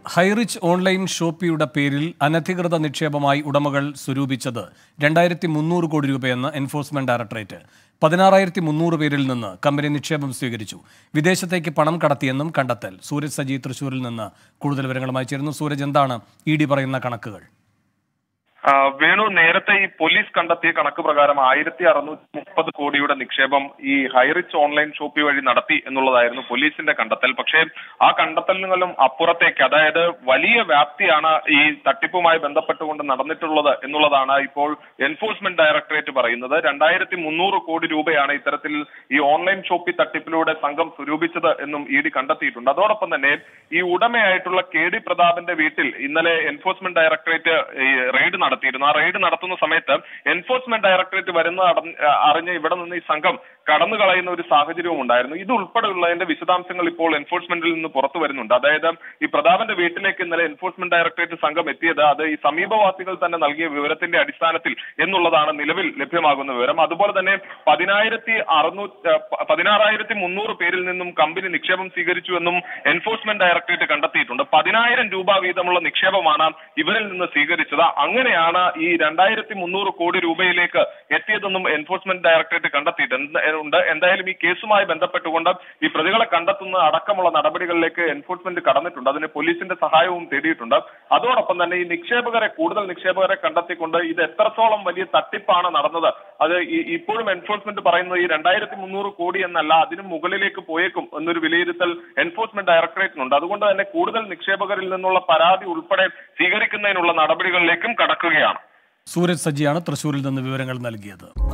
Highrich online ഷോപ്പിയുടെ പേരിൽ അനധികൃത നിക്ഷേപമായി ഉടമകൾ സ്വരൂപിച്ചത് രണ്ടായിരത്തി മുന്നൂറ് കോടി രൂപയെന്ന് എൻഫോഴ്സ്മെന്റ് ഡയറക്ടറേറ്റ് പതിനാറായിരത്തി മുന്നൂറ് പേരിൽ നിന്ന് കമ്പനി നിക്ഷേപം സ്വീകരിച്ചു വിദേശത്തേക്ക് പണം കടത്തിയെന്നും കണ്ടെത്തൽ സൂരജ് സജി തൃശൂരിൽ നിന്ന് കൂടുതൽ വിവരങ്ങളുമായി ചേരുന്നു സൂരജ് എന്താണ് ഇ ഡി പറയുന്ന കണക്കുകൾ ആ, വേണു നേരത്തെ ഈ പോലീസ് കണ്ടെത്തിയ കണക്ക് പ്രകാരം ആയിരത്തി അറുന്നൂറ്റി മുപ്പത് കോടിയുടെ നിക്ഷേപം ഈ ഹൈറിച്ച് ഓൺലൈൻ ഷോപ്പി വഴി നടത്തി എന്നുള്ളതായിരുന്നു പോലീസിന്റെ കണ്ടെത്തൽ പക്ഷേ ആ കണ്ടെത്തലിനും അപ്പുറത്തേക്ക് അതായത് വലിയ വ്യാപ്തിയാണ് ഈ തട്ടിപ്പുമായി ബന്ധപ്പെട്ടുകൊണ്ട് നടന്നിട്ടുള്ളത് എന്നുള്ളതാണ് ഇപ്പോൾ എൻഫോഴ്സ്മെന്റ് ഡയറക്ടറേറ്റ് പറയുന്നത് രണ്ടായിരത്തി മുന്നൂറ് കോടി രൂപയാണ് ഇത്തരത്തിൽ ഈ ഓൺലൈൻ ഷോപ്പി തട്ടിപ്പിലൂടെ സംഘം സ്വരൂപിച്ചത് എന്നും ഇ ഡി കണ്ടെത്തിയിട്ടുണ്ട് അതോടൊപ്പം തന്നെ ഈ ഉടമയായിട്ടുള്ള കെ ഡി പ്രതാപന്റെ വീട്ടിൽ ഇന്നലെ എൻഫോഴ്സ്മെന്റ് ഡയറക്ടറേറ്റ് ഈ റെയ്ഡ് നടത്തിയിരുന്നു ആ റെയ്ഡ് നടത്തുന്ന സമയത്ത് എൻഫോഴ്സ്മെന്റ് ഡയറക്ടറേറ്റ് വരുന്ന അട- അറിഞ്ഞ് ഇവിടെ നിന്ന് ഈ സംഘം കടന്നു കളയുന്ന ഒരു സാഹചര്യവും ഉണ്ടായിരുന്നു ഇത് ഉൾപ്പെടെയുള്ളതിന്റെ വിശദാംശങ്ങൾ ഇപ്പോൾ എൻഫോഴ്സ്മെന്റിൽ നിന്ന് പുറത്തു വരുന്നുണ്ട് അതായത് ഈ പ്രതാപന്റെ വീട്ടിലേക്ക് ഇന്നലെ എൻഫോഴ്സ്മെന്റ് ഡയറക്ടറേറ്റ് സംഘം എത്തിയത് അത് ഈ സമീപവാസികൾ തന്നെ നൽകിയ വിവരത്തിന്റെ അടിസ്ഥാനത്തിൽ എന്നുള്ളതാണ് നിലവിൽ ലഭ്യമാകുന്ന വിവരം അതുപോലെ തന്നെ പതിനായിരത്തി അറുന്നൂറ്റി പതിനാറായിരത്തി മുന്നൂറ് പേരിൽ നിന്നും കമ്പനി നിക്ഷേപം സ്വീകരിച്ചു എന്നും എൻഫോഴ്സ്മെന്റ് ഡയറക്ടറേറ്റ് കണ്ടെത്തിയിട്ടുണ്ട് പതിനായിരം രൂപ വീതമുള്ള നിക്ഷേപമാണ് ഇവരിൽ നിന്ന് സ്വീകരിച്ചത് അങ്ങനെയാണ് ഈ രണ്ടായിരത്തി മുന്നൂറ് കോടി രൂപയിലേക്ക് എത്തിയതെന്നും എൻഫോഴ്സ്മെന്റ് ഡയറക്ടറേറ്റ് കണ്ടെത്തിയിട്ടുണ്ട് ഉണ്ട് എന്തായാലും ഈ കേസുമായി ബന്ധപ്പെട്ടുകൊണ്ട് ഈ പ്രതികളെ കണ്ടെത്തുന്ന അടക്കമുള്ള നടപടികളിലേക്ക് എൻഫോഴ്സ്മെന്റ് കടന്നിട്ടുണ്ട് അതിന് പോലീസിന്റെ സഹായവും തേടിയിട്ടുണ്ട് അതോടൊപ്പം തന്നെ ഈ നിക്ഷേപകരെ കൂടുതൽ നിക്ഷേപകരെ കണ്ടെത്തിക്കൊണ്ട് ഇത് എത്രത്തോളം വലിയ തട്ടിപ്പാണ് നടന്നത് അത് ഈ- ഇപ്പോഴും എൻഫോഴ്സ്മെന്റ് പറയുന്നത് ഈ രണ്ടായിരത്തി മുന്നൂറ് കോടി എന്നല്ല അതിനും മുകളിലേക്ക് പോയേക്കും എന്നൊരു വിലയിരുത്തൽ എൻഫോഴ്സ്മെന്റ് ഡയറക്ടറേറ്റിനുണ്ട് അതുകൊണ്ട് തന്നെ കൂടുതൽ നിക്ഷേപകരിൽ നിന്നുള്ള പരാതി ഉൾപ്പെടെ സ്വീകരിക്കുന്നതിനുള്ള നടപടികളിലേക്കും കടക്കുകയാണ് സൂരജ് സജിയാണ് തൃശൂരിൽ നിന്ന് വിവരങ്ങൾ നൽകിയത്